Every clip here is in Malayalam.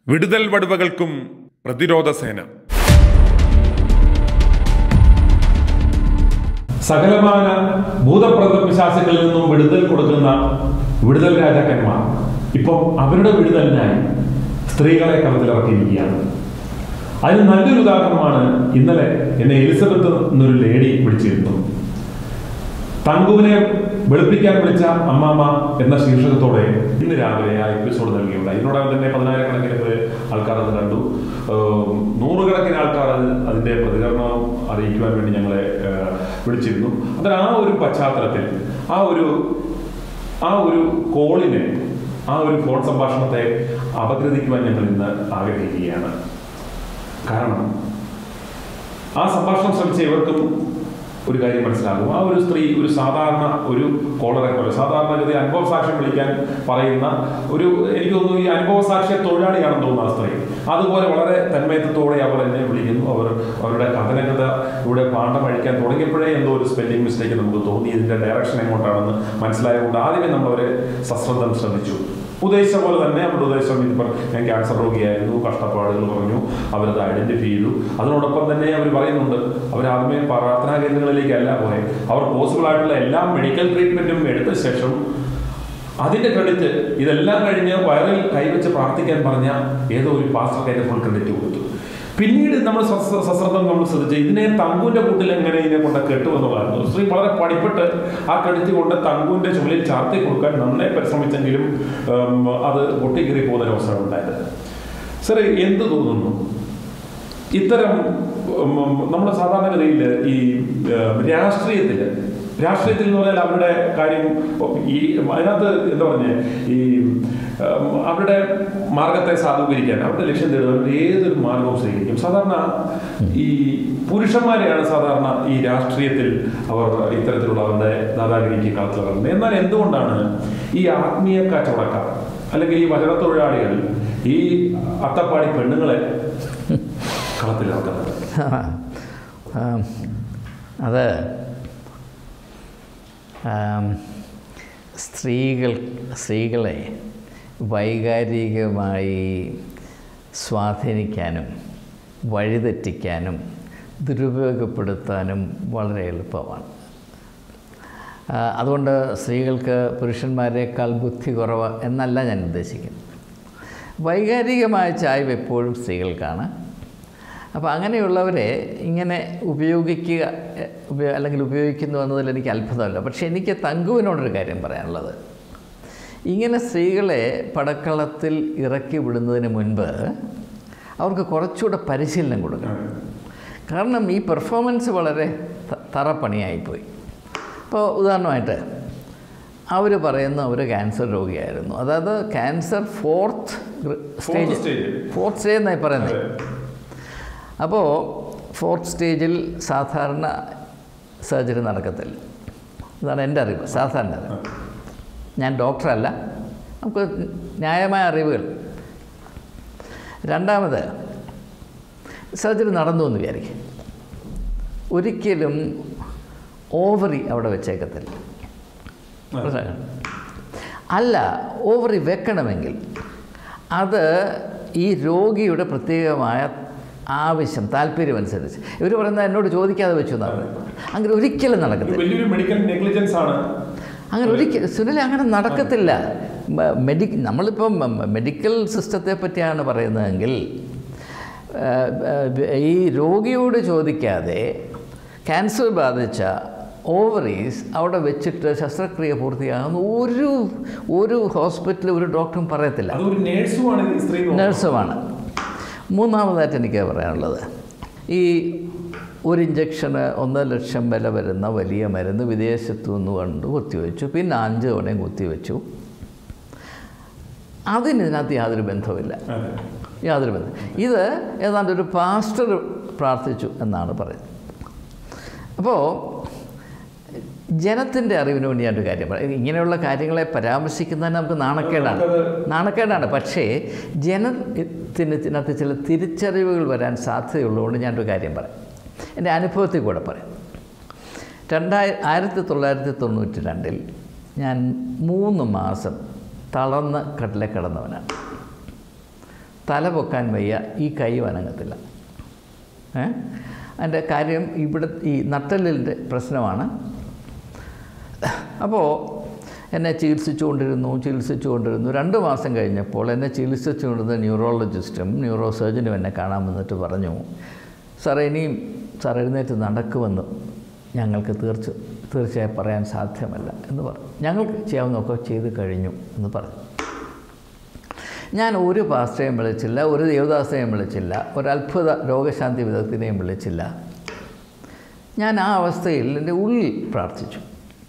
വിടുതൽ വടുവകൾക്കും പ്രതിരോധ സേന സകലമാന ഭൂതപ്രത പിശാസുകളിൽ നിന്നും വിടുതൽ കൊടുക്കുന്ന വിടുതൽ രാജാക്കന്മാർ ഇപ്പം അവരുടെ വിടുതലിനായി സ്ത്രീകളെ കളത്തിലിറക്കിയിരിക്കുകയാണ് അതിന് നല്ലൊരു ഉദാഹരണമാണ് ഇന്നലെ എന്നെ എലിസബത്ത് എന്നൊരു ലേഡി വിളിച്ചിരുന്നു തങ്കുവിനെ വെളുപ്പിക്കാൻ വിളിച്ച അമ്മാമ്മ എന്ന ശീർഷകത്തോടെ ഇന്ന് രാവിലെ ആ എപ്പിസോഡ് നൽകിയുണ്ടായി ഇതിനോടകം തന്നെ പതിനായിരക്കണക്കിന് പേര് ആൾക്കാർ അത് കണ്ടു ഏഹ് നൂറുകണക്കിന് ആൾക്കാർ അത് അതിന്റെ പ്രതികരണം അറിയിക്കുവാൻ വേണ്ടി ഞങ്ങളെ ഏഹ് വിളിച്ചിരുന്നു അന്നേരം ആ ഒരു പശ്ചാത്തലത്തിൽ ആ ഒരു ആ ഒരു കോളിനെ ആ ഒരു ഫോൺ സംഭാഷണത്തെ അപഗ്രഥിക്കുവാൻ ഞങ്ങൾ ഇന്ന് ആഗ്രഹിക്കുകയാണ് കാരണം ആ സംഭാഷണം ശ്രമിച്ച ഇവർക്കും ഒരു കാര്യം മനസ്സിലാകും ആ ഒരു സ്ത്രീ ഒരു സാധാരണ ഒരു കോളറെ പോലെ സാധാരണഗതി അനുഭവ സാക്ഷ്യം വിളിക്കാൻ പറയുന്ന ഒരു എനിക്ക് തോന്നുന്നു ഈ അനുഭവ സാക്ഷ്യ തൊഴിലാളിയാണെന്ന് തോന്നുന്നു ആ സ്ത്രീ അതുപോലെ വളരെ തന്മയത്വത്തോടെ അവർ എന്നെ വിളിക്കുന്നു അവർ അവരുടെ കഥനകഥ ഇവിടെ പാണ്ഡം അഴിക്കാൻ തുടങ്ങിയപ്പോഴേ എന്തോ ഒരു സ്പെല്ലിംഗ് മിസ്റ്റേക്ക് നമുക്ക് തോന്നി ഇതിന്റെ ഡയറക്ഷൻ എങ്ങോട്ടാണെന്ന് മനസ്സിലായതുകൊണ്ട് ആദ്യമേ നമ്മൾ അവരെ സശ്രദ്ധം ശ്രമിച്ചു ഉദ്ദേശിച്ച പോലെ തന്നെ അവരുടെ ഉദ്ദേശം ഇതിപ്പം ഞാൻ ക്യാൻസർ രോഗിയായിരുന്നു കഷ്ടപ്പാടുകൾ പറഞ്ഞു അവരത് ഐഡന്റിഫൈ ചെയ്തു അതിനോടൊപ്പം തന്നെ അവർ പറയുന്നുണ്ട് അവർ ആദ്യമേ പ്രാർത്ഥനാ കേന്ദ്രങ്ങളിലേക്കല്ല പോയെ അവർ പോസിബിൾ ആയിട്ടുള്ള എല്ലാ മെഡിക്കൽ ട്രീറ്റ്മെന്റും എടുത്ത ശേഷം അതിന്റെ ക്രെഡിറ്റ് ഇതെല്ലാം കഴിഞ്ഞ് വയറിൽ കൈവച്ച് പ്രാർത്ഥിക്കാൻ പറഞ്ഞ ഏതോ ഒരു പാസ്റ്റർക്ക് അതിന്റെ ഫുൾ ക്രെഡിറ്റ് കൊടുത്തു പിന്നീട് നമ്മൾ സശ്ര- സശ്രദ്ധം നമ്മൾ ശ്രദ്ധിച്ച് ഇതിനെ തങ്കുവിന്റെ കൂട്ടിൽ എങ്ങനെ ഇതിനെ കൊണ്ട് കെട്ടുമെന്നുള്ളതായിരുന്നു സ്ത്രീ വളരെ പടിപ്പെട്ട് ആ ക്രെഡിറ്റ് കൊണ്ട് തങ്കുവിന്റെ ചുമലിൽ ചാർത്തി കൊടുക്കാൻ നന്നായി പരിശ്രമിച്ചെങ്കിലും ഉം, അത് പൊട്ടിക്കേറി പോകുന്ന അവസരം ഉണ്ടായത് സാറേ എന്ത് തോന്നുന്നു ഇത്തരം നമ്മൾ സാധാരണഗതിയിൽ ഈ രാഷ്ട്രീയത്തിൽ രാഷ്ട്രീയത്തിൽ എന്ന് പറഞ്ഞാൽ അവരുടെ കാര്യം ഈ അതിനകത്ത് എന്താ പറഞ്ഞ ഈ ഉം, അവരുടെ മാർഗത്തെ സാധൂകരിക്കാൻ അവരുടെ ലക്ഷ്യം തേടുക അവർ ഏതൊരു മാർഗവും സ്വീകരിക്കും സാധാരണ ഈ പുരുഷന്മാരെയാണ് സാധാരണ ഈ രാഷ്ട്രീയത്തിൽ അവർ ഇത്തരത്തിലുള്ള അവരുടെ ദാദാഗിരിക്ക് കളത്തിലിറങ്ങുന്നത് എന്നാൽ എന്തുകൊണ്ടാണ് ഈ ആത്മീയ കച്ചവടക്കാർ അല്ലെങ്കിൽ ഈ വചനത്തൊഴിലാളികൾ ഈ അത്തപ്പാടി പെണ്ണുങ്ങളെ കളത്തിലിറക്കുന്നത് ആം, അത് ആം, സ്ത്രീകൾ സ്ത്രീകളെ വൈകാരികമായി സ്വാധീനിക്കാനും വഴിതെറ്റിക്കാനും ദുരുപയോഗപ്പെടുത്താനും വളരെ എളുപ്പമാണ് ആ, അതുകൊണ്ട് സ്ത്രീകൾക്ക് പുരുഷന്മാരെക്കാൾ ബുദ്ധി കുറവ് എന്നല്ല ഞാൻ ഉദ്ദേശിക്കുന്നത് വൈകാരികമായ ചായ്വ് എപ്പോഴും സ്ത്രീകൾക്കാണ് അപ്പോൾ അങ്ങനെയുള്ളവരെ ഇങ്ങനെ ഉപയോഗിക്കുക എ, ഉപയോ- അല്ലെങ്കിൽ ഉപയോഗിക്കുന്നു എന്നതിൽ എനിക്ക് അത്ഭുതമല്ല പക്ഷേ എനിക്ക് തങ്കുവിനോടൊരു കാര്യം പറയാനുള്ളത് ഇങ്ങനെ സ്ത്രീകളെ പടക്കളത്തിൽ ഇറക്കി വിടുന്നതിന് മുൻപ് അവർക്ക് കുറച്ചുകൂടെ പരിശീലനം കൊടുക്കണം കാരണം ഈ പെർഫോമൻസ് വളരെ ത- തറപ്പണിയായിപ്പോയി ഇപ്പോൾ ഉദാഹരണമായിട്ട് അവർ പറയുന്ന ഒരു ക്യാൻസർ രോഗിയായിരുന്നു അതായത് cancer fourth stage stage. Fourth stage എന്നായി പറയുന്നത് അപ്പോൾ ഫോർത്ത് സ്റ്റേജിൽ സാധാരണ സർജറി നടക്കത്തില്ല ഇതാണ് എൻ്റെ അറിവ് സാധാരണ അറിവ് ഞാൻ ഡോക്ടറല്ല നമുക്ക് ന്യായമായ അറിവുകൾ രണ്ടാമത് സർജറി നടന്നു എന്ന് വിചാരിക്കും ഒരിക്കലും ഓവറി അവിടെ വെച്ചേക്കത്തില്ല മനസ്സിലായോ? അല്ല ഓവറി വെക്കണമെങ്കിൽ അത് ഈ രോഗിയുടെ പ്രത്യേകമായ ആവശ്യം താല്പര്യം അനുസരിച്ച് ഇവർ പറയുന്നത് എന്നോട് ചോദിക്കാതെ വെച്ചു എന്നാണ് പറയുന്നത്. അങ്ങനെ ഒരിക്കലും ഇത് നടക്കത്തില്ല വലിയൊരു മെഡിക്കൽ നെഗ്ലിജൻസ് ആണ് അങ്ങനെ ഒരിക്കലും സുനിൽ അങ്ങനെ നടക്കത്തില്ല മ- മെഡി നമ്മളിപ്പം മ- മെഡിക്കൽ സിസ്റ്റത്തെ പറ്റിയാണ് പറയുന്നതെങ്കിൽ ആ, ആ, ഈ രോഗിയോട് ചോദിക്കാതെ ക്യാൻസർ ബാധിച്ച ഓവറീസ് അവിടെ വെച്ചിട്ട് ശസ്ത്രക്രിയ പൂർത്തിയാകുന്ന ഒരു ഒരു ഹോസ്പിറ്റലും ഒരു ഡോക്ടറും പറയത്തില്ല അത് ഒരു നേഴ്സുമാണ് ഈ സ്ത്രീ എന്ന് പറയുന്നത്. നഴ്സുമാണ് മൂന്നാമതായിട്ട് എനിക്ക് പറയാനുള്ളത് ഈ ഒരു ഇഞ്ചക്ഷന് ഒന്നര ലക്ഷം വില വരുന്ന വലിയ മരുന്ന് വിദേശത്തു നിന്ന് കൊണ്ട് കുത്തിവെച്ചു പിന്നെ അഞ്ച് തവണയും കുത്തിവെച്ചു അതിന് ഇതിനകത്ത് യാതൊരു ബന്ധവുമില്ല അതെ. യാതൊരു ബന്ധം ഇത് ഏതാണ്ട് ഒരു പാസ്റ്റർ പ്രാർത്ഥിച്ചു എന്നാണ് പറയുന്നത് അപ്പോൾ ജനത്തിൻ്റെ അറിവിന് വേണ്ടി ഞാനൊരു കാര്യം പറയാം ഇങ്ങനെയുള്ള കാര്യങ്ങളെ പരാമർശിക്കുന്നതിന് നമുക്ക് നാണക്കേടാണ് നമുക്കത് നാണക്കേടാണ് പക്ഷേ ജനത്തിന് ഇതിനകത്ത് ചില തിരിച്ചറിവുകൾ വരാൻ സാധ്യതയുള്ളതുകൊണ്ട് ഞാനൊരു കാര്യം പറയാം എൻ്റെ അനുഭവത്തിൽ കൂടെ പറയാം രണ്ടായി ആയിരത്തി തൊള്ളായിരത്തി തൊണ്ണൂറ്റി രണ്ടിൽ ഞാൻ മൂന്ന് മാസം തളർന്ന് കടലെ കിടന്നവനാണ് തല പൊക്കാൻ വയ്യ ഈ കൈ വനങ്ങത്തില്ല ഏ അതിൻ്റെ കാര്യം ഇവിടെ ഈ നട്ടലിൻ്റെ പ്രശ്നമാണ് അപ്പോൾ എന്നെ ചികിത്സിച്ചുകൊണ്ടിരുന്നു ചികിത്സിച്ചുകൊണ്ടിരുന്നു രണ്ട് മാസം കഴിഞ്ഞപ്പോൾ എന്നെ ചികിത്സിച്ചുകൊണ്ടിരുന്ന ന്യൂറോളജിസ്റ്റും ന്യൂറോ സർജനും എന്നെ കാണാൻ വന്നിട്ട് പറഞ്ഞു സാറേ ഇനിയും സാർ എഴുന്നേറ്റ് നടക്കുമെന്ന് ഞങ്ങൾക്ക് തീർച്ച തീർച്ചയായും പറയാൻ സാധ്യമല്ല എന്ന് പറഞ്ഞു ഞങ്ങൾക്ക് ചെയ്യാവുന്നതൊക്കെ ചെയ്ത് കഴിഞ്ഞു എന്ന് പറഞ്ഞു ഞാൻ ഒരു പാസ്റ്ററെയും വിളിച്ചില്ല ഒരു ദേവദാസനെയും വിളിച്ചില്ല ഒരു അത്ഭുത രോഗശാന്തി വിദഗ്ധനെയും വിളിച്ചില്ല ഞാൻ ആ അവസ്ഥയിൽ എൻ്റെ ഉള്ളിൽ പ്രാർത്ഥിച്ചു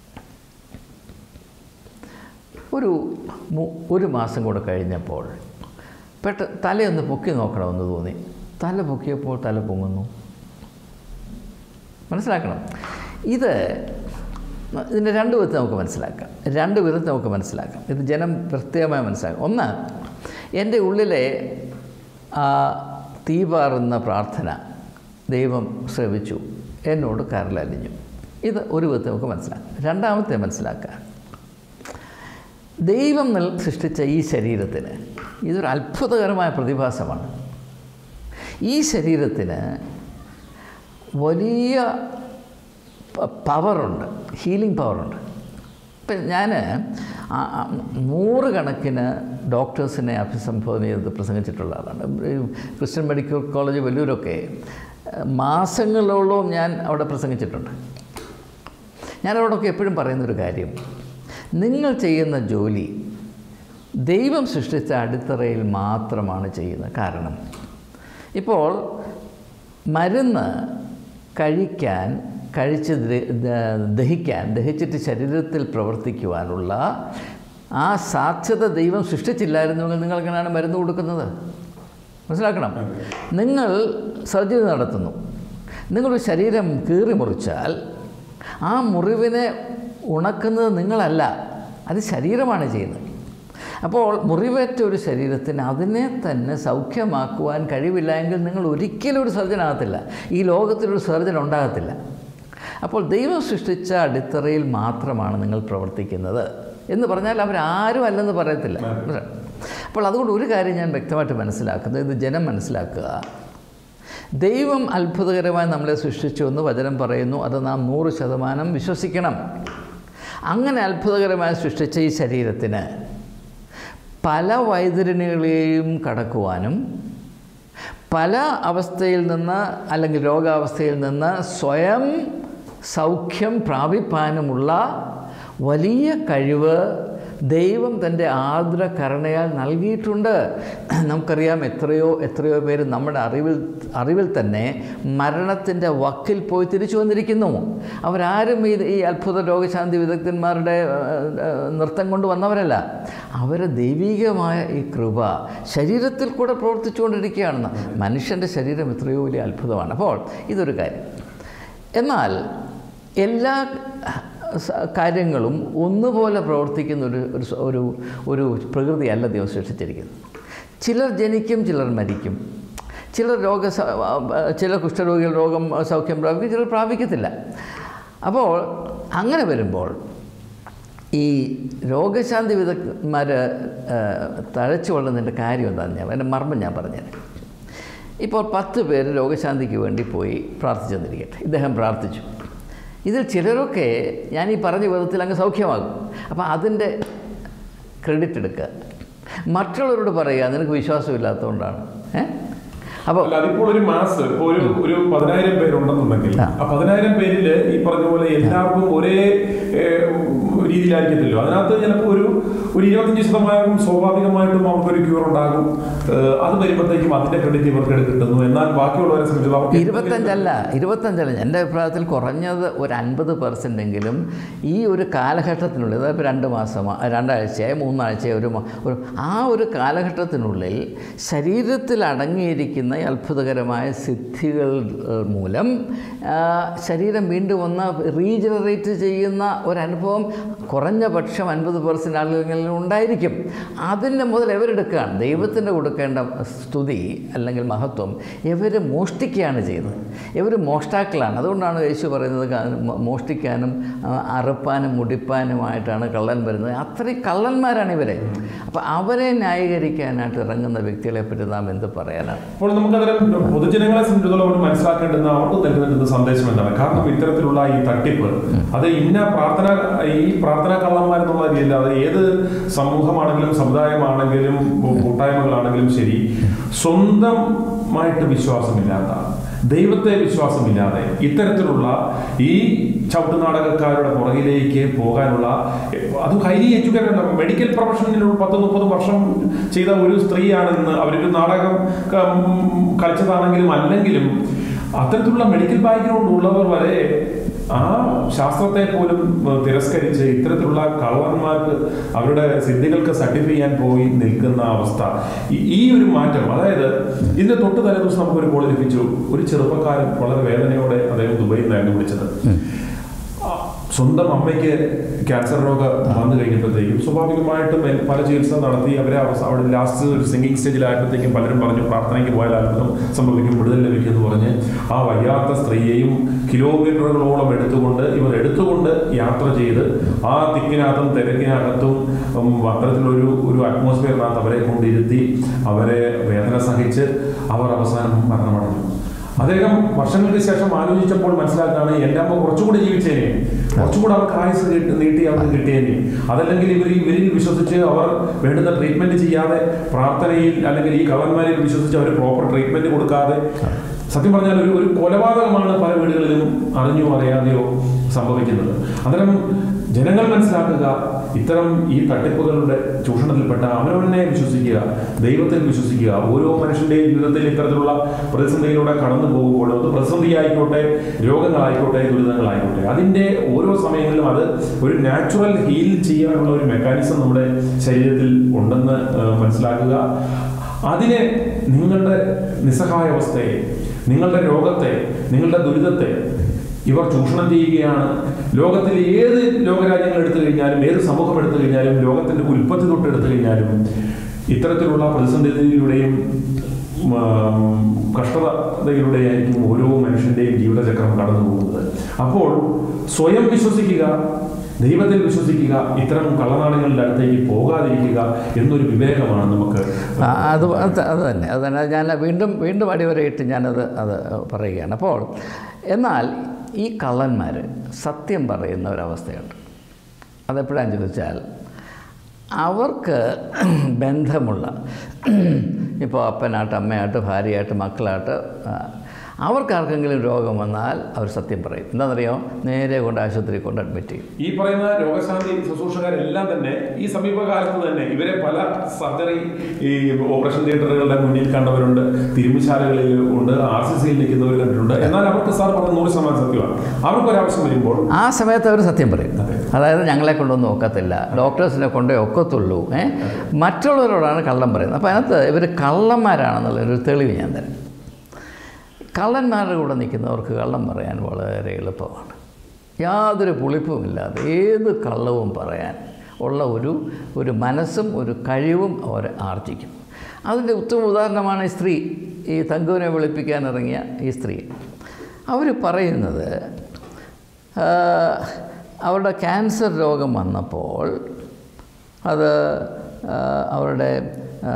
ഒരു മു- ഒരു മാസം കൂടെ കഴിഞ്ഞപ്പോൾ പെട്ട തലയൊന്ന് പൊക്കി നോക്കണമെന്ന് തോന്നി തല പൊക്കിയപ്പോൾ തല പൊങ്ങുന്നു മനസ്സിലാക്കണം ഇത് ഇതിൻ്റെ രണ്ട് വിധത്തിൽ നമുക്ക് മനസ്സിലാക്കാം രണ്ട് വിധത്തിൽ നമുക്ക് മനസ്സിലാക്കാം ഇത് ജനം പ്രത്യേകമായി മനസ്സിലാക്കാം ഒന്ന് എൻ്റെ ഉള്ളിലെ ആ തീപാറുന്ന പ്രാർത്ഥന ദൈവം ശ്രവിച്ചു എന്നോട് കരലലിഞ്ഞു ഇത് ഒരു വിധത്തിൽ നമുക്ക് മനസ്സിലാക്കാം രണ്ടാമത്തെ മനസ്സിലാക്കാം ദൈവം നൽ സൃഷ്ടിച്ച ഈ ശരീരത്തിന് ഇതൊരു അത്ഭുതകരമായ പ്രതിഭാസമാണ് ഈ ശരീരത്തിന് വലിയ പ- പവറുണ്ട് ഹീലിംഗ് പവറുണ്ട് ഇപ്പം ഞാൻ നൂറുകണക്കിന് ഡോക്ടേഴ്സിനെ അഭിസംബോധന ചെയ്ത് പ്രസംഗിച്ചിട്ടുള്ള ആളാണ് ഈ ക്രിസ്ത്യൻ മെഡിക്കൽ കോളേജ് വലിയൊരൊക്കെ മാസങ്ങളോളം ഞാൻ അവിടെ പ്രസംഗിച്ചിട്ടുണ്ട് ഞാൻ അവരോടൊക്കെ എപ്പോഴും പറയുന്നൊരു കാര്യം നിങ്ങൾ ചെയ്യുന്ന ജോലി ദൈവം സൃഷ്ടിച്ച അടിത്തറയിൽ മാത്രമാണ് ചെയ്യുന്നത് കാരണം ഇപ്പോൾ മരുന്ന് കഴിക്കാൻ കഴിച്ച് ദ- ദ- ദഹിക്കാൻ ദഹിച്ചിട്ട് ശരീരത്തിൽ പ്രവർത്തിക്കുവാനുള്ള ആ സാധ്യത ദൈവം സൃഷ്ടിച്ചില്ലായിരുന്നുവെങ്കിൽ നിങ്ങൾ എങ്ങനെയാണ് മരുന്ന് കൊടുക്കുന്നത് മനസ്സിലാക്കണം നിങ്ങൾ സർജറി നടത്തുന്നു നിങ്ങളൊരു ശരീരം കീറി മുറിച്ചാൽ ആ മുറിവിനെ ഉണക്കുന്നത് നിങ്ങളല്ല അത് ശരീരമാണ് ചെയ്യുന്നത് അപ്പോൾ മുറിവേറ്റ ഒരു ശരീരത്തിന് അതിനെ തന്നെ സൗഖ്യമാക്കുവാൻ കഴിവില്ല എങ്കിൽ നിങ്ങൾ ഒരിക്കലും ഒരു സർജൻ ആകത്തില്ല ഈ ലോകത്തിലൊരു സർജൻ ഉണ്ടാകത്തില്ല അപ്പോൾ ദൈവം സൃഷ്ടിച്ച അടിത്തറയിൽ മാത്രമാണ് നിങ്ങൾ പ്രവർത്തിക്കുന്നത് എന്ന് പറഞ്ഞാൽ അവരാരും അല്ലെന്ന് പറയത്തില്ല അപ്പോൾ അതുകൊണ്ട് ഒരു കാര്യം ഞാൻ വ്യക്തമായിട്ട് മനസ്സിലാക്കുന്നത് ഇത് ജനം മനസ്സിലാക്കുക ദൈവം അത്ഭുതകരമായി നമ്മളെ സൃഷ്ടിച്ചു എന്ന് വചനം പറയുന്നു അത് നാം നൂറ് ശതമാനം വിശ്വസിക്കണം അങ്ങനെ അത്ഭുതകരമായി സൃഷ്ടിച്ച ഈ ശരീരത്തിന് പല വൈതരണികളെയും കടക്കുവാനും പല അവസ്ഥയിൽ നിന്ന് അല്ലെങ്കിൽ രോഗാവസ്ഥയിൽ നിന്ന് സ്വയം സൗഖ്യം പ്രാപിപ്പാനുമുള്ള വലിയ കഴിവ് ദൈവം തൻ്റെ ആർദ്ര കരുണയാൽ നൽകിയിട്ടുണ്ട് നമുക്കറിയാം എത്രയോ എത്രയോ പേര് നമ്മുടെ അറിവിൽ അറിവിൽ തന്നെ മരണത്തിൻ്റെ വക്കിൽ പോയി തിരിച്ചു വന്നിരിക്കുന്നു അവരാരും ഈ ഈ അത്ഭുത രോഗശാന്തി വിദഗ്ധന്മാരുടെ ഏഹ്, ഏഹ്, നൃത്തം കൊണ്ട് വന്നവരല്ല അവർ ദൈവികമായ ഈ കൃപ ശരീരത്തിൽ കൂടെ പ്രവർത്തിച്ചുകൊണ്ടിരിക്കുകയാണെന്ന് മനുഷ്യൻ്റെ ശരീരം എത്രയോ വലിയ അത്ഭുതമാണ് അപ്പോൾ ഇതൊരു കാര്യം എന്നാൽ എല്ലാ സ- കാര്യങ്ങളും ഒന്നുപോലെ പ്രവർത്തിക്കുന്ന ഒരു ഒരു സ- ഒരു ഒരു പ്രകൃതിയല്ല ദൈവം സൃഷ്ടിച്ചിരിക്കുന്നത് ചിലർ ജനിക്കും ചിലർ മരിക്കും ചിലർ രോഗ സ- ചില കുഷ്ഠരോഗികൾ രോഗം സൗഖ്യം പ്രാപിക്കും ചിലർ പ്രാപിക്കത്തില്ല അപ്പോൾ അങ്ങനെ വരുമ്പോൾ ഈ രോഗശാന്തി വിദഗ്ധന്മാർ തഴച്ചു കൊള്ളുന്നതിൻ്റെ കാര്യം എന്താണെന്ന് ഞാൻ എൻ്റെ മർമ്മം ഞാൻ പറഞ്ഞുതരാം ഇപ്പോൾ പത്ത് പേര് രോഗശാന്തിക്ക് വേണ്ടി പോയി പ്രാർത്ഥിച്ചെന്നിരിക്കട്ടെ ഇദ്ദേഹം പ്രാർത്ഥിച്ചു ഇതിൽ ചിലരൊക്കെ ഞാൻ ഈ പറഞ്ഞ വിധത്തിൽ അങ്ങ് സൗഖ്യമാകും അപ്പോൾ അതിൻ്റെ ക്രെഡിറ്റ് എടുക്കുക മറ്റുള്ളവരോട് പറയുക നിനക്ക് വിശ്വാസമില്ലാത്തതുകൊണ്ടാണ് ഏ അപ്പോൾ അല്ല അതിപ്പോൾ ഒരു മാസ് ഇപ്പൊ ഒരു ഒരു പതിനായിരം പേരുണ്ടെന്നുണ്ടെങ്കിൽ ആ. ആ പതിനായിരം പേരില് ഈ പറഞ്ഞ പോലെ എല്ലാവർക്കും ഒരേ ഏഹ്, രീതിയിലായിരിക്കത്തില്ലോ അതിനകത്ത് ചിലപ്പോൾ ഒരു ഒരു ഇരുപത്തഞ്ച് ശതമാനം സ്വാഭാവികമായിട്ടും അവർക്കൊരു ക്യൂർ ഉണ്ടാകും ഏഹ്, അത് വരുമ്പോഴത്തേക്കും അതിന്റെ ക്രെഡിറ്റ് ഇവർക്ക് കിട്ടുന്നു എന്നാൽ ബാക്കിയുള്ളവരെ സംബന്ധിച്ച് അവർക്ക് ഇരുപത്തഞ്ചല്ല ഇരുപത്തഞ്ചല്ല എൻ്റെ അഭിപ്രായത്തിൽ കുറഞ്ഞത് ഒരു അൻപത് പെർസെൻ്റ് എങ്കിലും ഈ ഒരു കാലഘട്ടത്തിനുള്ളിൽ അതായത് ഇപ്പോൾ രണ്ട് മാസമോ രണ്ടാഴ്ചയായി മൂന്നാഴ്ചയായി ഒരു മാ- ഒരു ആ ഒരു കാലഘട്ടത്തിനുള്ളിൽ ശരീരത്തിൽ അടങ്ങിയിരിക്കുന്ന ഈ അത്ഭുതകരമായ സിദ്ധികൾ ഏഹ്, മൂലം ആ, ശരീരം വീണ്ടും ഒന്ന് റീജനറേറ്റ് ചെയ്യുന്ന ഒരനുഭവം കുറഞ്ഞ പക്ഷം അൻപത് പേഴ്സൻ്റ് ആളുകളിൽ ഉണ്ടായിരിക്കും അതിൻ്റെ മുതൽ എവരെടുക്കുകയാണ് ദൈവത്തിൻ്റെ കൊടുക്കേണ്ട സ്തുതി അല്ലെങ്കിൽ മഹത്വം ഇവർ മോഷ്ടിക്കുകയാണ് ചെയ്യുന്നത് ഇവർ മോഷ്ടാക്കളാണ് അതുകൊണ്ടാണ് യേശു പറയുന്നത് ക- മോ- മോഷ്ടിക്കാനും ആ, അറുപ്പാനും മുടിപ്പാനുമായിട്ടാണ് കള്ളൻ വരുന്നത് അത്രയും കള്ളന്മാരാണ് ഇവരെ അപ്പോൾ അവരെ ന്യായീകരിക്കാനായിട്ട് ഇറങ്ങുന്ന വ്യക്തികളെ പറ്റി നാം എന്ത് പറയാനാണ് അപ്പോൾ നമുക്കതിരം പൊതുജനങ്ങളെ സംബന്ധിച്ചിടത്തോളം അവർ മനസ്സിലാക്കേണ്ടുന്ന അവർക്ക് നൽകുന്ന സന്ദേശം എന്താണ് കാരണം ഇത്തരത്തിലുള്ള ഈ തട്ടിപ്പ് അത് ഇന്ന പ്രാർത്ഥന ഈ പ്രാർത്ഥനാ കള്ളന്മാരെന്നുള്ള രീതിയിൽ അത് ഏത് സമൂഹമാണെങ്കിലും സമുദായമാണെങ്കിലും കൂട്ടായ്മകളാണെങ്കിലും ശരി സ്വന്തമായിട്ട് വിശ്വാസമില്ലാത്ത ദൈവത്തെ വിശ്വാസമില്ലാതെ ഇത്തരത്തിലുള്ള ഈ ചവിട്ടുനാടകക്കാരുടെ പുറകിലേക്ക് പോകാനുള്ള അത് ഹൈലി എഡ്യൂക്കേറ്റഡ് മെഡിക്കൽ പ്രൊഫഷനിൽ പത്ത് മുപ്പത് വർഷം ചെയ്ത ഒരു സ്ത്രീയാണെന്ന് അവരൊരു നാടകം ക- ഉം, കളിച്ചതാണെങ്കിലും അല്ലെങ്കിലും അത്തരത്തിലുള്ള മെഡിക്കൽ ബാക്ക്ഗ്രൗണ്ട് ഉള്ളവർ വരെ ആ ശാസ്ത്രത്തെ പോലും ഉം, തിരസ്കരിച്ച് ഇത്തരത്തിലുള്ള കള്ളന്മാർക്ക് അവരുടെ സിദ്ധികൾക്ക് സർട്ടിഫൈ ചെയ്യാൻ പോയി നിൽക്കുന്ന അവസ്ഥ ഈ- ഈ ഒരു മാറ്റം അതായത് ഇതിന്റെ തൊട്ട് തലേ ദിവസം നമുക്കൊരു കോൾ ലഭിച്ചു ഒരു ചെറുപ്പക്കാരൻ വളരെ വേദനയോടെ അദ്ദേഹം ദുബൈയിൽ നിന്നായിരുന്നു വിളിച്ചത് ആ, സ്വന്തം അമ്മയ്ക്ക് ക്യാൻസർ രോഗം വന്നു കഴിഞ്ഞപ്പോഴത്തേക്കും സ്വാഭാവികമായിട്ടും എൽ- പല ചികിത്സ നടത്തി അവരെ അവസ- അവിടെ ലാസ്റ്റ് ഒരു സിംഗിങ് സ്റ്റേജിലായപ്പോഴത്തേക്കും പലരും പറഞ്ഞു പ്രാർത്ഥനയ്ക്ക് പോയാൽ അത്ഭുതം സംഭവിക്കും വിടുതൽ ലഭിക്കും എന്ന് പറഞ്ഞ് ആ വയ്യാത്ത സ്ത്രീയെയും കിലോമീറ്ററുകളോളം എടുത്തുകൊണ്ട് ഇവർ എടുത്തുകൊണ്ട് യാത്ര ചെയ്ത് ആ തിക്കിനകത്തും തിരക്കിനകത്തും ഉം, അത്തരത്തിലൊരു ഒരു അറ്റ്മോസ്ഫിയറിനകത്ത് അവരെ കൊണ്ടിരുത്തി അവരെ വേദന സഹിച്ച് അവർ അവസാനം മരണമടഞ്ഞു അദ്ദേഹം വർഷങ്ങൾക്ക് ശേഷം ആലോചിച്ചപ്പോൾ മനസ്സിലാക്കുകയാണ് എൻ്റെ അമ്മ കുറച്ചുകൂടി ജീവിച്ചേനെ കുറച്ചുകൂടി അവർക്ക് ആയുസ് കിട്ടി- നീട്ടി അവർക്ക് കിട്ടിയേനെ അതല്ലെങ്കിൽ ഇവർ ഇവരിൽ വിശ്വസിച്ച് അവർ വേണ്ടുന്ന ട്രീറ്റ്മെന്റ് ചെയ്യാതെ പ്രാർത്ഥനയിൽ അല്ലെങ്കിൽ ഈ കള്ളന്മാരിൽ വിശ്വസിച്ച് അവർ പ്രോപ്പർ ട്രീറ്റ്മെന്റ് കൊടുക്കാതെ സത്യം പറഞ്ഞാൽ ഒരു ഒരു കൊലപാതകമാണ് പല വീടുകളിലും അറിഞ്ഞോ അറിയാതെയോ സംഭവിക്കുന്നത് അന്നേരം ജനങ്ങൾ മനസ്സിലാക്കുക ഇത്തരം ഈ തട്ടിപ്പുകളുടെ ചൂഷണത്തിൽപ്പെട്ട അവനവനെ വിശ്വസിക്കുക ദൈവത്തിൽ വിശ്വസിക്കുക ഓരോ മനുഷ്യന്റെയും ജീവിതത്തിൽ ഇത്തരത്തിലുള്ള പ്രതിസന്ധിയിലൂടെ കടന്നു പോകുമ്പോൾ അത് പ്രതിസന്ധി ആയിക്കോട്ടെ രോഗങ്ങളായിക്കോട്ടെ ദുരിതങ്ങളായിക്കോട്ടെ അതിന്റെ ഓരോ സമയങ്ങളിലും അത് ഒരു നാച്ചുറൽ ഹീൽ ചെയ്യാനുള്ള ഒരു മെക്കാനിസം നമ്മുടെ ശരീരത്തിൽ ഉണ്ടെന്ന് ആ, മനസ്സിലാക്കുക അതിനെ നിങ്ങളുടെ നിസ്സഹായാവസ്ഥയെ നിങ്ങളുടെ രോഗത്തെ നിങ്ങളുടെ ദുരിതത്തെ ഇവർ ചൂഷണം ചെയ്യുകയാണ് ലോകത്തിൽ ഏത് ലോകരാജ്യങ്ങൾ എടുത്തു കഴിഞ്ഞാലും ഏത് സമൂഹം എടുത്തു കഴിഞ്ഞാലും ലോകത്തിന്റെ ഉൽപ്പത്തി തൊട്ട് എടുത്തു കഴിഞ്ഞാലും ഇത്തരത്തിലുള്ള പ്രതിസന്ധിയിലൂടെയും ഉം, കഷ്ടതയിലൂടെയായിരിക്കും ഓരോ മനുഷ്യന്റെയും ജീവിതചക്രം കടന്നു പോകുന്നത് അപ്പോൾ സ്വയം വിശ്വസിക്കുക ദൈവത്തിൽ വിശ്വസിക്കുക ഇത്തരം കള്ളനാണങ്ങളുടെ അടുത്തേക്ക് പോകാതിരിക്കുക എന്നൊരു വിവേകമാണ് നമുക്ക് ആ, അത് അത് അത് തന്നെ അത് തന്നെ ഞാൻ വീണ്ടും വീണ്ടും അടിവരയിട്ട് ഞാനത് അത് പറയുകയാണ് അപ്പോൾ എന്നാൽ ഈ കള്ളന്മാർ സത്യം പറയുന്ന ഒരവസ്ഥയുണ്ട് അതെപ്പോഴാണെന്ന് ചോദിച്ചാൽ അവർക്ക് ബന്ധമുള്ള ഇപ്പോൾ അപ്പനായിട്ട് അമ്മയായിട്ട് ഭാര്യയായിട്ട് മക്കളായിട്ട് ആ, അവർക്ക് ആർക്കെങ്കിലും രോഗം വന്നാൽ അവർ സത്യം പറയും എന്താണെന്നറിയോ നേരെ കൊണ്ട് ആശുപത്രിയിൽ കൊണ്ട് അഡ്മിറ്റ് ചെയ്യും ഈ പറയുന്ന രോഗശാന്തി ശുശ്രൂഷകരെല്ലാം തന്നെ ഈ സമീപകാലത്ത് തന്നെ ഇവരെ പല സർജറി ഈ ഓപ്പറേഷൻ തിയേറ്ററുകളുടെ മുന്നിൽ കണ്ടവരുണ്ട് തിരുമുശാലകളിൽ ഉണ്ട് ആർ സി സിയിൽ നിൽക്കുന്നവർ കണ്ടിട്ടുണ്ട് എന്നാൽ അവർക്ക് സാർ പറഞ്ഞ നൂറ് ശതമാനം സത്യമാണ് അവർക്കൊരാവശ്യം വരുമ്പോൾ ആ സമയത്ത് അവർ സത്യം പറയും അതെ. അതായത് ഞങ്ങളെ കൊണ്ടൊന്നും ഒക്കത്തില്ല ഡോക്ടേഴ്സിനെ കൊണ്ടേ ഒക്കത്തുള്ളൂ ഏ മറ്റുള്ളവരോടാണ് കള്ളം പറയുന്നത് അപ്പോൾ അതിനകത്ത് ഇവർ കള്ളന്മാരാണെന്നുള്ള ഒരു തെളിവ് ഞാൻ തരാം കള്ളന്മാരുടെ കൂടെ നിൽക്കുന്നവർക്ക് കള്ളം പറയാൻ വളരെ എളുപ്പമാണ് യാതൊരു പുളിപ്പുമില്ലാതെ ഏത് കള്ളവും പറയാൻ ഉള്ള ഒരു ഒരു മനസ്സും ഒരു കഴിവും അവർ ആർജിക്കും അതിൻ്റെ ഉത്തമ ഉദാഹരണമാണ് ഈ സ്ത്രീ ഈ തങ്കുവിനെ വെളുപ്പിക്കാൻ ഇറങ്ങിയ ഈ സ്ത്രീ അവർ പറയുന്നത് ആ, അവരുടെ ക്യാൻസർ രോഗം വന്നപ്പോൾ അത് ആ, അവരുടെ ആ,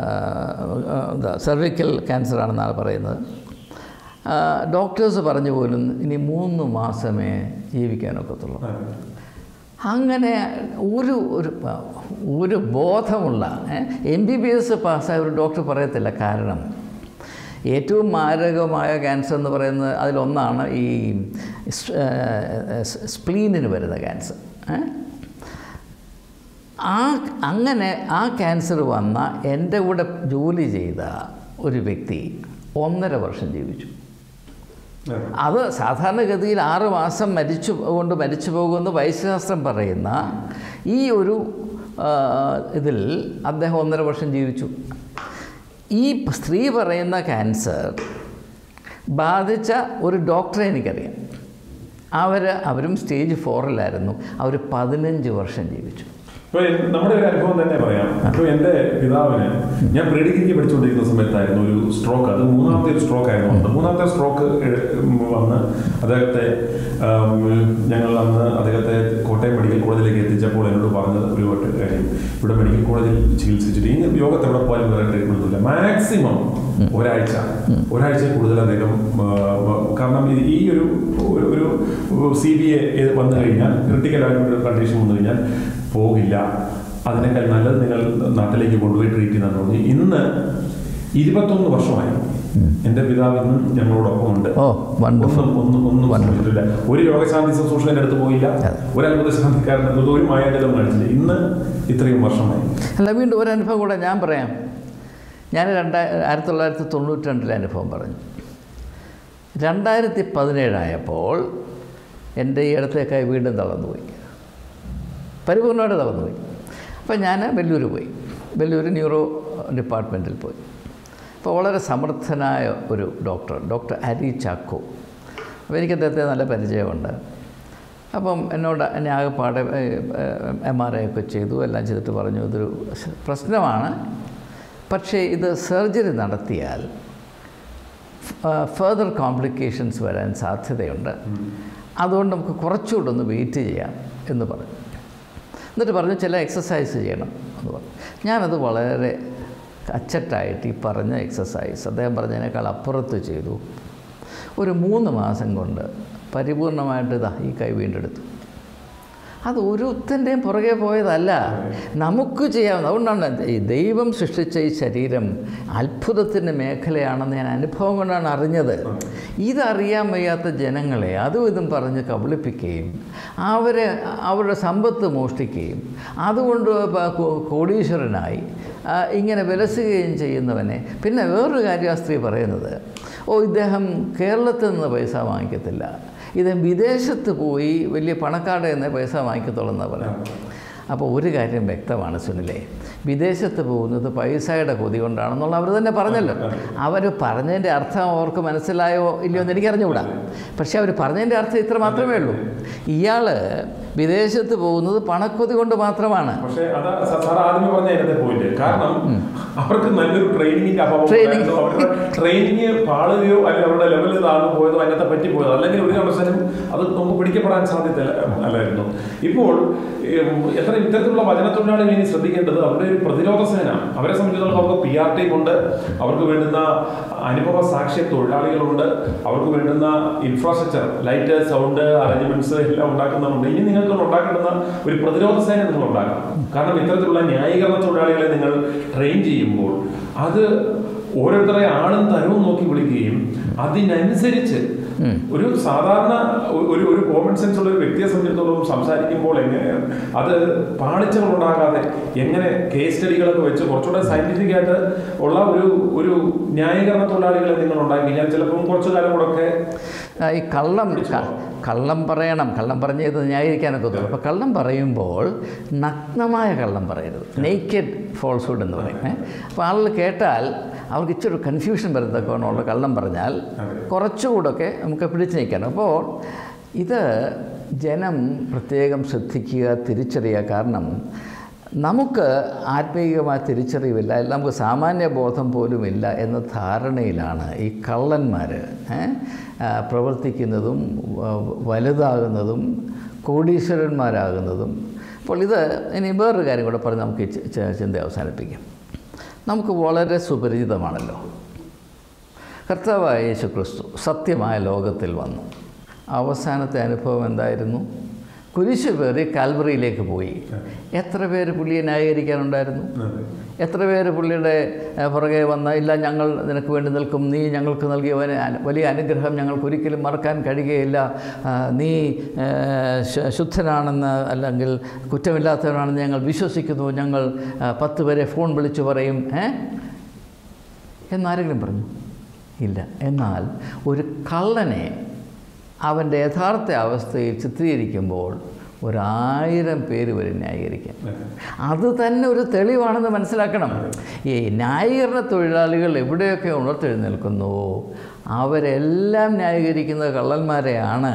എന്താ സെർവിക്കൽ ക്യാൻസർ ആണെന്നാണ് പറയുന്നത് ആ, ഡോക്ടേഴ്സ് പറഞ്ഞു പോലും ഇനി മൂന്ന് മാസമേ ജീവിക്കാനൊക്കത്തുള്ളൂ അങ്ങനെ ഒരു ഒരു ഒരു ബോധമുള്ള എം ബി ബി എസ് പാസ്സായ ഒരു ഡോക്ടർ പറയത്തില്ല കാരണം ഏറ്റവും മാരകമായ ക്യാൻസർ എന്ന് പറയുന്നത് അതിലൊന്നാണ് ഈ സ്- ഏഹ് സ്പ്ലീനിന് വരുന്ന ക്യാൻസർ ഏ? ആ അങ്ങനെ ആ ക്യാൻസർ വന്ന എൻ്റെ കൂടെ ജോലി ചെയ്ത ഒരു വ്യക്തി ഒന്നര വർഷം ജീവിച്ചു അത് സാധാരണഗതിയിൽ ആറ് മാസം മരിച്ചു കൊണ്ട് മരിച്ചു പോകുമെന്ന് വൈദ്യശാസ്ത്രം പറയുന്ന ഈ ഒരു ആ, ഇതിൽ അദ്ദേഹം ഒന്നര വർഷം ജീവിച്ചു ഈ സ്ത്രീ പറയുന്ന ക്യാൻസർ ബാധിച്ച ഒരു ഡോക്ടറെ എനിക്കറിയാം അവർ അവരും സ്റ്റേജ് ഫോറിലായിരുന്നു അവർ പതിനഞ്ച് വർഷം ജീവിച്ചു ഇപ്പൊ എൻ- നമ്മുടെ ഒരു അനുഭവം തന്നെ പറയാം ഇപ്പൊ എന്റെ പിതാവിന് ഞാൻ പ്രീ ഡിഗ്രിക്ക് പഠിച്ചുകൊണ്ടിരിക്കുന്ന സമയത്തായിരുന്നു ഒരു സ്ട്രോക്ക് അത് മൂന്നാമത്തെ ഒരു സ്ട്രോക്ക് ആയിരുന്നു വന്നത്. മൂന്നാമത്തെ സ്ട്രോക്ക് വന്ന് അദ്ദേഹത്തെ ആം, ഞങ്ങൾ അന്ന് അദ്ദേഹത്തെ കോട്ടയം മെഡിക്കൽ കോളേജിലേക്ക് എത്തിച്ചപ്പോൾ എന്നോട് പറഞ്ഞത് ഒരു ഒറ്റ കാര്യം ഇവിടെ മെഡിക്കൽ കോളേജിൽ ചികിത്സിച്ചിട്ട് ഈ യോഗത്തെ എവിടെ പോയാലും വേറെ ട്രീറ്റ്മെന്റ് ഇല്ല മാക്സിമം ഒരാഴ്ച ഒരാഴ്ച കൂടുതൽ അദ്ദേഹം ആ, കാരണം ഈ- ഈ ഒരു ഒരു- ഒരു സി ബി എ വന്നു കഴിഞ്ഞാൽ ക്രിട്ടിക്കൽ ആയിട്ടുള്ള കണ്ടീഷൻ വന്നു കഴിഞ്ഞാൽ പോകില്ല അതിനേക്കാൾ നല്ലത് നിങ്ങൾ നാട്ടിലേക്ക് കൊണ്ടുപോയി ട്രീറ്റ് ചെയ്യുന്നതെന്ന് പറഞ്ഞു ഇന്ന് ഇരുപത്തൊന്ന് വർഷമായി എൻ്റെ പിതാവ് ഇന്നും ഞങ്ങളോടൊപ്പം ഉണ്ട് ഓ വണ്ടർഫുൾ ഒന്നും ഒന്നും ഒന്നും സംഭവിച്ചിട്ടില്ല ഒരു രോഗശാന്തി ശുശ്രൂഷ എൻ്റെ അടുത്ത് പോയില്ല ഒരു അത്ഭുത ശാന്തിക്കാരൻ്റെ അടുത്ത് ഒരു മായാജലം കാണിച്ചില്ല ഇന്ന് ഇത്രയും വർഷമായി അല്ല വീണ്ടും ഒരു അനുഭവം കൂടെ ഞാൻ പറയാം ഞാൻ രണ്ടാ ആയിരത്തി തൊള്ളായിരത്തി തൊണ്ണൂറ്റി രണ്ടിലെ അനുഭവം പറഞ്ഞു രണ്ടായിരത്തി പതിനേഴായപ്പോൾ എൻ്റെ ഈ ഇടത്തേക്കായി വീണ്ടും തളർന്നുപോയി പരിപൂർണ്ണമായിട്ട് തളർന്നുപോയി അപ്പോൾ ഞാൻ വെല്ലൂർ പോയി വെല്ലൂർ ന്യൂറോ ഡിപ്പാർട്ട്മെൻറ്റിൽ പോയി അപ്പോൾ വളരെ സമർത്ഥനായ ഒരു ഡോക്ടർ ഡോക്ടർ അരി ചാക്കോ അപ്പോൾ എനിക്ക് അദ്ദേഹത്തെ നല്ല പരിചയമുണ്ട് അപ്പം എന്നോട് എന്നെ ആകെപ്പാടെ എം ആർ ഐ ഒക്കെ ചെയ്തു എല്ലാം ചെയ്തിട്ട് പറഞ്ഞു ഇതൊരു പ്രശ്നമാണ് പക്ഷേ ഇത് സർജറി നടത്തിയാൽ ഫർദർ കോംപ്ലിക്കേഷൻസ് വരാൻ സാധ്യതയുണ്ട് അതുകൊണ്ട് നമുക്ക് കുറച്ചുകൂടെ ഒന്ന് വെയിറ്റ് ചെയ്യാം എന്ന് പറഞ്ഞു എന്നിട്ട് പറഞ്ഞു ചില എക്സസൈസ് ചെയ്യണം എന്ന് പറഞ്ഞു ഞാനത് വളരെ അച്ചട്ടായിട്ട് ഈ പറഞ്ഞ എക്സസൈസ് അദ്ദേഹം പറഞ്ഞതിനേക്കാൾ അപ്പുറത്ത് ചെയ്തു ഒരു മൂന്ന് മാസം കൊണ്ട് പരിപൂർണമായിട്ട് ഇതാ ഈ കൈ വീണ്ടെടുത്തു അത് ഒരുത്തൻ്റെയും പുറകെ പോയതല്ല നമുക്ക് ചെയ്യാവുന്ന അതുകൊണ്ടാണ് ഈ ദൈവം സൃഷ്ടിച്ച ഈ ശരീരം അത്ഭുതത്തിൻ്റെ മേഖലയാണെന്ന് ഞാൻ അനുഭവം കൊണ്ടാണ് അറിഞ്ഞത് ഇതറിയാൻ വയ്യാത്ത ജനങ്ങളെ അതും ഇതും പറഞ്ഞ് കബളിപ്പിക്കുകയും അവരെ അവരുടെ സമ്പത്ത് മോഷ്ടിക്കുകയും അതുകൊണ്ട് പ- കോ- കോടീശ്വരനായി ആ, ഇങ്ങനെ വിലസുകയും ചെയ്യുന്നവനെ പിന്നെ വേറൊരു കാര്യം ആ സ്ത്രീ പറയുന്നത് ഓ ഇദ്ദേഹം കേരളത്തിൽ നിന്ന് പൈസ വാങ്ങിക്കത്തില്ല ഇദ്ദേഹം വിദേശത്ത് പോയി വലിയ പണക്കാരുടെ നിന്ന് പൈസ വാങ്ങിക്കത്തുള്ളൂ എന്നാണ് പറയുന്നത് അപ്പോൾ ഒരു കാര്യം വ്യക്തമാണ് സുനിലെ വിദേശത്ത് പോകുന്നത് പൈസയുടെ കൊതി കൊണ്ടാണെന്നുള്ള അവർ തന്നെ പറഞ്ഞല്ലോ അവർ പറഞ്ഞതിൻ്റെ അർത്ഥം അവർക്ക് മനസ്സിലായോ ഇല്ലയോ എന്ന് എനിക്കറിഞ്ഞുകൂടാ പക്ഷേ അവർ പറഞ്ഞതിൻ്റെ അർത്ഥം ഇത്ര മാത്രമേ ഉള്ളൂ ഇയാൾ വിദേശത്ത് പോകുന്നത് പണക്കൊതി കൊണ്ട് മാത്രമാണ് പക്ഷേ അതാ സ- സാർ ആദ്യമേ പറഞ്ഞ അതിനകത്തെ പോയിന്റ് കാരണം അവർക്ക് നല്ലൊരു ട്രെയിനിങ്ങിന്റെ അഭാവം Training. ഉണ്ടായിരുന്നു. അവരുടെ ട്രെയിനിങ് പാളുകയോ അല്ലെങ്കിൽ അവരുടെ ലെവലിൽ താഴ്ന്നു പോയതോ അതിനകത്തെ പറ്റിപ്പോയതോ അല്ലെങ്കിൽ ഒരു അവസരം അത് നമുക്ക് പിടിക്കപ്പെടാൻ സാധ്യത അല്ലായിരുന്നു ഇപ്പോൾ ഉം, എത്ര ഇത്തരത്തിലുള്ള വചനത്തൊഴിലാളികൾ ഇനി ശ്രദ്ധിക്കേണ്ടത് അവരുടെ ഒരു പ്രതിരോധ സേന അവരെ സംബന്ധിച്ചിടത്തോളം അവർക്ക് പി ആർ ടി കൊണ്ട് അവർക്ക് വേണ്ടുന്ന അനുഭവ സാക്ഷ്യ തൊഴിലാളികളുണ്ട് അവർക്ക് വേണ്ടുന്ന ഇൻഫ്രാസ്ട്രക്ചർ ലൈറ്റ് സൗണ്ട് അറേഞ്ച്മെന്റ്സ് എല്ലാം ഉണ്ടാക്കുന്നുണ്ട് ഇനി നിങ്ങൾക്ക് ഉണ്ടാക്കേണ്ടുന്ന ഒരു പ്രതിരോധ സേന നിങ്ങൾ ഉണ്ടാക്കണം കാരണം ഇത്തരത്തിലുള്ള ന്യായീകരണ തൊഴിലാളികളെ നിങ്ങൾ ട്രെയിൻ ചെയ്യുമ്പോൾ അത് ഓരോരുത്തരെ ആളും തരവും നോക്കി വിളിക്കുകയും അതിനനുസരിച്ച് ഒരു സാധാരണ ഒ- ഒരു ഒരു കോമൺ സെൻസ് ഉള്ള ഒരു വ്യക്തിയെ സംബന്ധിച്ചിടത്തോളം സംസാരിക്കുമ്പോൾ എങ്ങനെ അത് പാളിച്ചകൾ ഉണ്ടാകാതെ എങ്ങനെ കേസ് സ്റ്റഡികളൊക്കെ വെച്ച് കുറച്ചുകൂടെ സയന്റിഫിക് ആയിട്ട് ഉള്ള ഒരു ഒരു ന്യായീകരണ തൊഴിലാളികളെ നിങ്ങൾ ഉണ്ടാക്കി കഴിഞ്ഞാൽ ചിലപ്പം കുറച്ചു കാലം കൂടെ ഒക്കെ ആ, ഈ കള്ളം ക- കള്ളം പറയണം കള്ളം പറഞ്ഞ് ഇത് ന്യായീകരിക്കാനൊക്കെ തോന്നും അപ്പോൾ കള്ളം പറയുമ്പോൾ നഗ്നമായ കള്ളം പറയരുത് നെയ്ക്കഡ് ഫോൾസ്ഹുഡ് എന്ന് പറയും ഏ? അപ്പോൾ ആളുകൾ കേട്ടാൽ അവർക്ക് ഇച്ചിരി കൺഫ്യൂഷൻ വരുന്നതൊക്കെ കള്ളം പറഞ്ഞാൽ കുറച്ചുകൂടൊക്കെ നമുക്ക് പിടിച്ചു നിൽക്കണം അപ്പോൾ ഇത് ജനം പ്രത്യേകം ശ്രദ്ധിക്കുക തിരിച്ചറിയുക കാരണം നമുക്ക് ആത്മീയമായ തിരിച്ചറിവില്ല അല്ലെങ്കിൽ നമുക്ക് സാമാന്യ ബോധം പോലുമില്ല എന്ന ധാരണയിലാണ് ഈ കള്ളന്മാർ പ്രവർത്തിക്കുന്നതും വ- വലുതാകുന്നതും കോടീശ്വരന്മാരാകുന്നതും അപ്പോൾ ഇത് ഇനി വേറൊരു കാര്യം കൂടെ പറഞ്ഞ് നമുക്ക് ഈ ചി- ചി- ചിന്ത അവസാനിപ്പിക്കാം നമുക്ക് വളരെ സുപരിചിതമാണല്ലോ കർത്താവായ യേശു ക്രിസ്തു സത്യമായ ലോകത്തിൽ വന്നു അവസാനത്തെ അനുഭവം എന്തായിരുന്നു കുരിശു പേറി കാൽവറിയിലേക്ക് പോയി എത്ര പേര് പുള്ളിയെ ന്യായീകരിക്കാനുണ്ടായിരുന്നു എത്ര പേര് പുള്ളിയുടെ ഏഹ്, പുറകെ വന്ന ഇല്ല ഞങ്ങൾ നിനക്ക് വേണ്ടി നിൽക്കും നീ ഞങ്ങൾക്ക് നൽകിയ വന- അന- വലിയ അനുഗ്രഹം ഞങ്ങൾക്ക് ഒരിക്കലും മറക്കാൻ കഴിയുകയില്ല ആ, നീ ഏഹ്, ശു- ശുദ്ധനാണെന്ന് അല്ലെങ്കിൽ കുറ്റമില്ലാത്തവനാണെന്ന് ഞങ്ങൾ വിശ്വസിക്കുന്നു ഞങ്ങൾ ആ, പത്ത് പേരെ ഫോൺ വിളിച്ചു പറയും ഏ എന്നാരെങ്കിലും പറഞ്ഞു ഇല്ല എന്നാൽ ഒരു കള്ളനെ അവൻ്റെ യഥാർത്ഥ അവസ്ഥയിൽ ചിത്രീകരിക്കുമ്പോൾ ഒരായിരം പേര് വരും ന്യായീകരിക്കാൻ അത് തന്നെ ഒരു തെളിവാണെന്ന് മനസ്സിലാക്കണം ഈ ന്യായീകരണ തൊഴിലാളികൾ എവിടെയൊക്കെ ഉണർത്തെഴുന്നേൽക്കുന്നുവോ അവരെല്ലാം ന്യായീകരിക്കുന്ന കള്ളന്മാരെയാണ്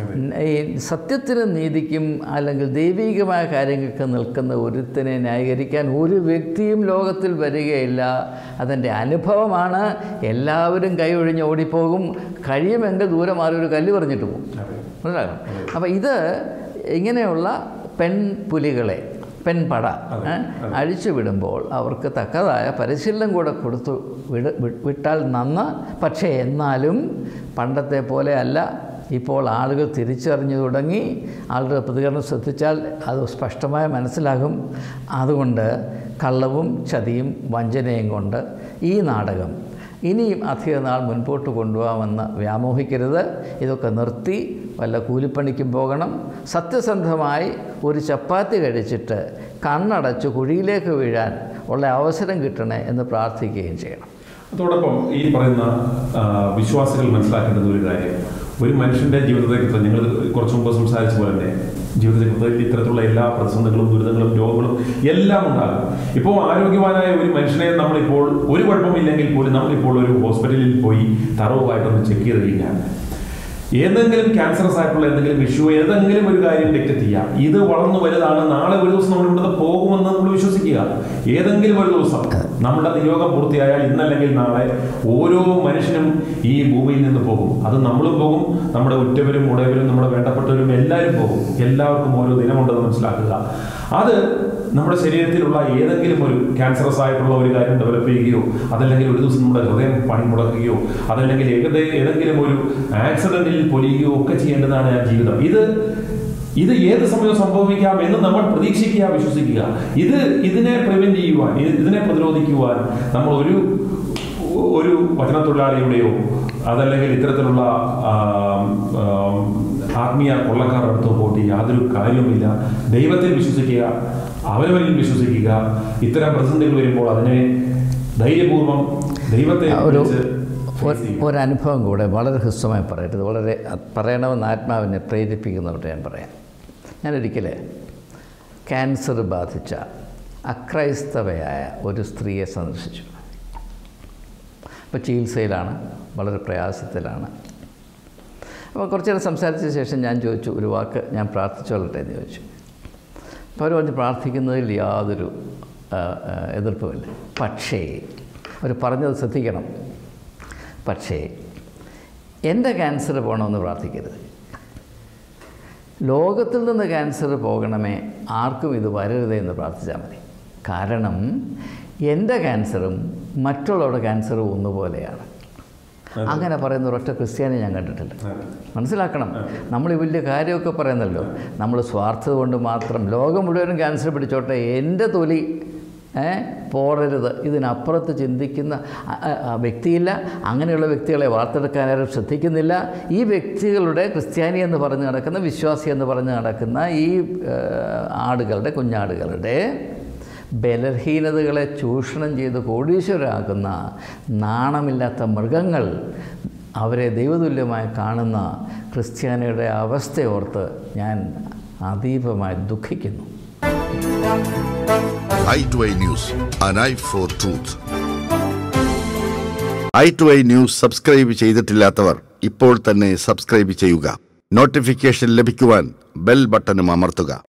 ഈ സത്യത്തിനും നീതിക്കും അല്ലെങ്കിൽ ദൈവികമായ കാര്യങ്ങൾക്ക് നിൽക്കുന്ന ഒരുത്തനെ ന്യായീകരിക്കാൻ ഒരു വ്യക്തിയും ലോകത്തിൽ വരികയില്ല അതെൻ്റെ അനുഭവമാണ് എല്ലാവരും കൈ ഒഴിഞ്ഞ് ഓടിപ്പോകും കഴിയുമെങ്കിൽ ദൂരെ മാറി ഒരു കല്ല് പറഞ്ഞിട്ട് പോകും മനസ്സിലാക്കണം അപ്പോൾ ഇത് ഇങ്ങനെയുള്ള പെൺപുലികളെ പെൺപട ഏ, അഴിച്ചു വിടുമ്പോൾ അവർക്ക് തക്കതായ പരിശീലനം കൂടെ കൊടുത്തു വിട വി- വിട്ടാൽ നന്ന് പക്ഷേ എന്നാലും പണ്ടത്തെ പോലെ അല്ല ഇപ്പോൾ ആളുകൾ തിരിച്ചറിഞ്ഞു തുടങ്ങി ആളുടെ പ്രതികരണം ശ്രദ്ധിച്ചാൽ അത് സ്പഷ്ടമായി മനസ്സിലാകും അതുകൊണ്ട് കള്ളവും ചതിയും വഞ്ചനയും കൊണ്ട് ഈ നാടകം ഇനിയും അധിക നാൾ മുൻപോട്ട് കൊണ്ടുപോകാമെന്ന് വ്യാമോഹിക്കരുത് ഇതൊക്കെ നിർത്തി വല്ല കൂലിപ്പണിക്കും പോകണം സത്യസന്ധമായി ഒരു ചപ്പാത്തി കഴിച്ചിട്ട് കണ്ണടച്ച് കുഴിയിലേക്ക് വീഴാൻ ഉള്ള അവസരം കിട്ടണേ എന്ന് പ്രാർത്ഥിക്കുകയും ചെയ്യണം അതോടൊപ്പം ഈ പറയുന്ന ആ, വിശ്വാസികൾ മനസ്സിലാക്കേണ്ടുന്ന ഒരു കാര്യം ഒരു മനുഷ്യന്റെ ജീവിതത്തെക്കുറിച്ച് നിങ്ങൾ കുറച്ചു മുമ്പ് സംസാരിച്ച പോലെ തന്നെ ജീവിതത്തിൽ ഇത്തരത്തിലുള്ള എല്ലാ പ്രതിസന്ധികളും ദുരിതങ്ങളും രോഗങ്ങളും എല്ലാം ഉണ്ടാകും ഇപ്പോൾ ആരോഗ്യവാനായ ഒരു മനുഷ്യനെ നമ്മളിപ്പോൾ ഒരു കുഴപ്പമില്ലെങ്കിൽ പോലും നമ്മളിപ്പോൾ ഒരു ഹോസ്പിറ്റലിൽ പോയി തറവുമായിട്ടൊന്ന് ചെക്ക് ചെയ്ത് കഴിഞ്ഞാൽ ഏതെങ്കിലും ക്യാൻസറസ് ആയിട്ടുള്ള എന്തെങ്കിലും ഇഷ്യൂ ഏതെങ്കിലും ഒരു കാര്യം ഡിറ്റക്ട് ചെയ്യാം ഇത് വളർന്നു വലുതാണ് നാളെ ഒരു ദിവസം നമ്മൾ ഇവിടുന്ന് പോകുമെന്ന് നമ്മൾ വിശ്വസിക്കുക ഏതെങ്കിലും ഒരു ദിവസം നമ്മുടെ നിയോഗം പൂർത്തിയായാൽ ഇന്നല്ലെങ്കിൽ നാളെ ഓരോ മനുഷ്യനും ഈ ഭൂമിയിൽ നിന്ന് പോകും അത് നമ്മളും പോകും നമ്മുടെ ഉറ്റവരും ഉടയവരും നമ്മുടെ വേണ്ടപ്പെട്ടവരും എല്ലാവരും പോകും എല്ലാവർക്കും ഓരോ ദിനമുണ്ടെന്ന് മനസ്സിലാക്കുക അത് നമ്മുടെ ശരീരത്തിലുള്ള ഏതെങ്കിലും ഒരു ക്യാൻസറസ് ആയിട്ടുള്ള ഒരു കാര്യം ഡെവലപ്പ് ചെയ്യുകയോ അതല്ലെങ്കിൽ ഒരു ദിവസം നമ്മുടെ ഹൃദയം പണി മുടക്കുകയോ അതല്ലെങ്കിൽ ഏകദേ ഏതെങ്കിലും ഒരു ആക്സിഡന്റിൽ പൊലിയുകയോ ഒക്കെ ചെയ്യേണ്ടതാണ് ആ ജീവിതം ഇത് ഇത് ഏത് സമയവും സംഭവിക്കാം എന്ന് നമ്മൾ പ്രതീക്ഷിക്കുക വിശ്വസിക്കുക ഇത് ഇതിനെ പ്രിവെന്റ് ചെയ്യുവാൻ ഇത് ഇതിനെ പ്രതിരോധിക്കുവാൻ നമ്മൾ ഒരു ഒരു വചനത്തൊഴിലാളിയുടെയോ അതല്ലെങ്കിൽ ഇത്തരത്തിലുള്ള ആം, ആം, ആത്മീയ കൊള്ളക്കാരുടെ അടുത്തോ പോയിട്ട് യാതൊരു കാര്യവുമില്ല ദൈവത്തിൽ വിശ്വസിക്കുക അവരവരിൽ വിശ്വസിക്കുക ഇത്തരം പ്രതിസന്ധികൾ വരുമ്പോൾ അതിനെ ധൈര്യപൂർവ്വം ദൈവത്തെ ഒരു വിളിച്ച് face ഒരു- ചെയ്യുക. ഒരനുഭവം കൂടെ വളരെ ഹ്രസ്വമായി പറയരുത് വളരെ അത് പറയണമെന്ന് ആത്മാവിനെ പ്രേരിപ്പിക്കുന്നവരുടെ ഞാൻ പറയാം ഞാനൊരിക്കൽ ക്യാൻസർ ബാധിച്ച അക്രൈസ്തവയായ ഒരു സ്ത്രീയെ സന്ദർശിച്ചു അപ്പോൾ ചികിത്സയിലാണ് വളരെ പ്രയാസത്തിലാണ് അപ്പോൾ കുറച്ച് നേരം സംസാരിച്ച ശേഷം ഞാൻ ചോദിച്ചു ഒരു വാക്ക് ഞാൻ പ്രാർത്ഥിച്ചോളട്ടെ എന്ന് ചോദിച്ചു അപ്പോൾ അവർ പറഞ്ഞ് പ്രാർത്ഥിക്കുന്നതിൽ യാതൊരു ആ, ആ, എതിർപ്പുമില്ല പക്ഷേ അവർ പറഞ്ഞത് ശ്രദ്ധിക്കണം പക്ഷേ എൻ്റെ ക്യാൻസർ പോകണമെന്ന് പ്രാർത്ഥിക്കരുത് ലോകത്തിൽ നിന്ന് ക്യാൻസർ പോകണമേ ആർക്കും ഇത് വരരുതേ എന്ന് പ്രാർത്ഥിച്ചാൽ മതി കാരണം എൻ്റെ ക്യാൻസറും മറ്റുള്ളവരുടെ ക്യാൻസറും ഒന്നുപോലെയാണ് അങ്ങനെ പറയുന്ന ഒരൊറ്റ ക്രിസ്ത്യാനി ഞാൻ കണ്ടിട്ടില്ല മനസ്സിലാക്കണം നമ്മൾ ഈ വലിയ കാര്യമൊക്കെ പറയുന്നല്ലോ നമ്മൾ സ്വാർത്ഥത കൊണ്ട് മാത്രം ലോകം മുഴുവനും ക്യാൻസർ പിടിച്ചോട്ടെ എൻ്റെ തൊലി ഏ, പോറരുത് ഇതിനപ്പുറത്ത് ചിന്തിക്കുന്ന അ- അ- ആ വ്യക്തിയില്ല അങ്ങനെയുള്ള വ്യക്തികളെ വാർത്തെടുക്കാനാരും ശ്രദ്ധിക്കുന്നില്ല ഈ വ്യക്തികളുടെ ക്രിസ്ത്യാനി എന്ന് പറഞ്ഞ് നടക്കുന്ന വിശ്വാസി എന്ന് പറഞ്ഞ് നടക്കുന്ന ഈ ഏ, ആടുകളുടെ കുഞ്ഞാടുകളുടെ ബലഹീനതകളെ ചൂഷണം ചെയ്ത് കോടീശ്വരാക്കുന്ന നാണമില്ലാത്ത മൃഗങ്ങൾ അവരെ ദൈവതുല്യമായി കാണുന്ന ക്രിസ്ത്യാനിയുടെ അവസ്ഥയോർത്ത് ഞാൻ അതീവമായി ദുഃഖിക്കുന്നു eye to eye news an eye for truth eye to eye news subscribe ചെയ്തിട്ടില്ലാത്തവർ ഇപ്പോൾ തന്നെ സബ്സ്ക്രൈബ് ചെയ്യുക നോട്ടിഫിക്കേഷൻ ലഭിക്കുവാൻ ബെൽ ബട്ടണും അമർത്തുക